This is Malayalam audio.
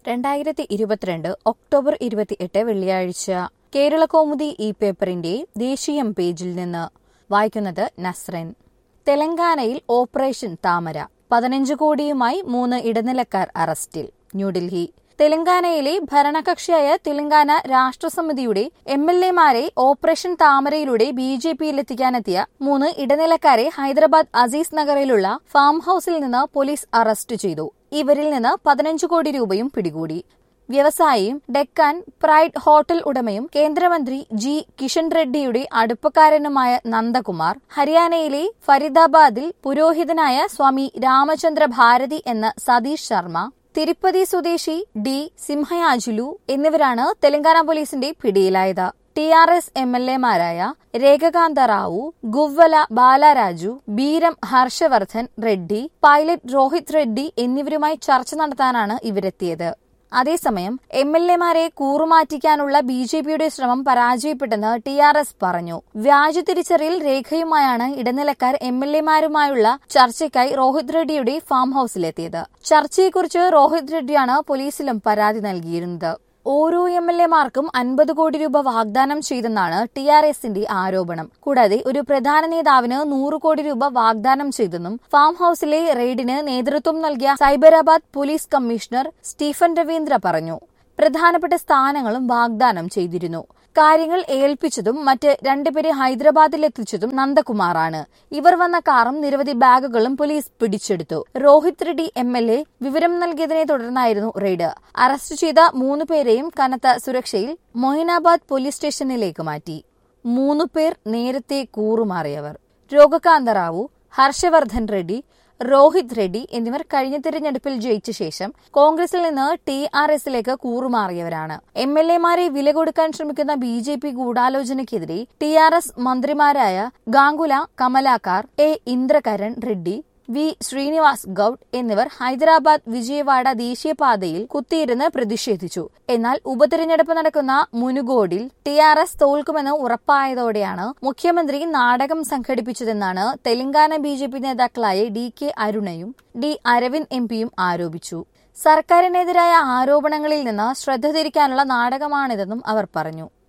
രണ്ടായിരത്തി ഇരുപത്തിരണ്ട് ഒക്ടോബർ ഇരുപത്തിയെട്ട് വെള്ളിയാഴ്ച കേരളകൗമുദി ഈ പേപ്പറിന്റെ ദേശീയം പേജിൽ നിന്ന് വായിക്കുന്നത് നസ്രൻ തെലങ്കാനയിൽ ഓപ്പറേഷൻ താമര പതിനഞ്ച് കോടിയുമായി മൂന്ന് ഇടനിലക്കാർ അറസ്റ്റിൽ ന്യൂഡൽഹി തെലങ്കാനയിലെ ഭരണകക്ഷിയായ തെലങ്കാന രാഷ്ട്രസമിതിയുടെ എം എൽ എമാരെ ഓപ്പറേഷൻ താമരയിലൂടെ ബി ജെ പിയിലെത്തിക്കാനെത്തിയ മൂന്ന് ഇടനിലക്കാരെ ഹൈദരാബാദ് അസീസ് നഗറിലുള്ള ഫാം ഹൌസിൽ നിന്ന് പോലീസ് അറസ്റ്റ് ചെയ്തു ഇവരിൽ നിന്ന് പതിനഞ്ച് കോടി രൂപയും പിടികൂടി വ്യവസായിയും ഡെക്കാൻ പ്രൈഡ് ഹോട്ടൽ ഉടമയും കേന്ദ്രമന്ത്രി ജി കിഷൻ റെഡ്ഡിയുടെ അടുപ്പക്കാരനുമായ നന്ദകുമാർ ഹരിയാനയിലെ ഫരീദാബാദിൽ പുരോഹിതനായ സ്വാമി രാമചന്ദ്ര ഭാരതി എന്ന സതീഷ് ശർമ്മ തിരുപ്പതി സ്വദേശി ഡി സിംഹയാജുലു എന്നിവരാണ് തെലങ്കാന പോലീസിന്റെ പിടിയിലായത് T R S M L എമാരായ രേഖകാന്ത റാവു ഗുവ്വല ബാലരാജു ബീരം ഹർഷവർദ്ധൻ റെഡ്ഡി പൈലറ്റ് രോഹിത് റെഡ്ഡി എന്നിവരുമായി ചർച്ച നടത്താനാണ് ഇവരെത്തിയത് അതേസമയം എം എൽ എമാരെ കൂറുമാറ്റിക്കാനുള്ള ബി ജെ പിയുടെ ശ്രമം പരാജയപ്പെട്ടെന്ന് ടി ആർ എസ് പറഞ്ഞു വ്യാജ തിരിച്ചറിയൽ രേഖയുമായാണ് ഇടനിലക്കാർ എം എൽ എമാരുമായുള്ള ചർച്ചയ്ക്കായി രോഹിത് റെഡ്ഡിയുടെ ഫാം ഹൌസിലെത്തിയത് ചർച്ചയെക്കുറിച്ച് രോഹിത് റെഡ്ഡിയാണ് പോലീസിലും പരാതി നൽകിയിരുന്നത് ഓരോ എം എൽ എമാർക്കും അൻപത് കോടി രൂപ വാഗ്ദാനം ചെയ്തെന്നാണ് ടി ആർ എസിന്റെ ആരോപണം കൂടാതെ ഒരു പ്രധാന നേതാവിന് നൂറ് കോടി രൂപ വാഗ്ദാനം ചെയ്തെന്നും ഫാം ഹൌസിലെ റെയ്ഡിന് നേതൃത്വം നൽകിയ Cyberabad police commissioner Stephen Ravindra പറഞ്ഞു പ്രധാനപ്പെട്ട സ്ഥാനങ്ങളും വാഗ്ദാനം ചെയ്തിരുന്നു കാര്യങ്ങൾ ഏൽപ്പിച്ചതും മറ്റ് രണ്ടുപേരെ ഹൈദരാബാദിലെത്തിച്ചതും നന്ദകുമാറാണ് ഇവർ വന്ന കാറും നിരവധി ബാഗുകളും പോലീസ് പിടിച്ചെടുത്തു Rohit Reddy M L A വിവരം നൽകിയതിനെ തുടർന്നായിരുന്നു റെയ്ഡ് അറസ്റ്റ് ചെയ്ത മൂന്ന് പേരെയും കനത്ത സുരക്ഷയിൽ മൊയിനാബാദ് പോലീസ് സ്റ്റേഷനിലേക്ക് മാറ്റി മൂന്നു പേർ നേരത്തെ കൂറുമാറിയവർ രോഗകാന്ത റാവു ഹർഷവർദ്ധൻ റെഡ്ഡി രോഹിത് റെഡ്ഡി എന്നിവർ കഴിഞ്ഞ തിരഞ്ഞെടുപ്പിൽ ജയിച്ച ശേഷം കോൺഗ്രസിൽ നിന്ന് ടി ആർ എസിലേക്ക് കൂറുമാറിയവരാണ് എം എൽ എമാരെ വില കൊടുക്കാൻ ശ്രമിക്കുന്ന ബി ജെ പി ഗൂഢാലോചനയ്ക്കെതിരെ ടി ആർ എസ് മന്ത്രിമാരായ ഗാംഗുല കമലാക്കാർ എ ഇന്ദ്രകരൺ റെഡ്ഡി വി ശ്രീനിവാസ് ഗൌഡ് എന്നിവർ ഹൈദരാബാദ് വിജയവാഡ ദേശീയപാതയിൽ കുത്തിയിരുന്ന് പ്രതിഷേധിച്ചു എന്നാൽ ഉപതെരഞ്ഞെടുപ്പ് നടക്കുന്ന മുനുഗോഡിൽ ടി ആർ എസ് തോൽക്കുമെന്ന് ഉറപ്പായതോടെയാണ് മുഖ്യമന്ത്രി നാടകം സംഘടിപ്പിച്ചതെന്നാണ് തെലങ്കാന ബി ജെ പി നേതാക്കളായ ഡി കെ അരുണയും ഡി അരവിന്ദ് എം പിയും ആരോപിച്ചു സർക്കാരിനെതിരായ ആരോപണങ്ങളിൽ നിന്ന് ശ്രദ്ധ തിരിക്കാനുള്ള നാടകമാണിതെന്നും അവർ പറഞ്ഞു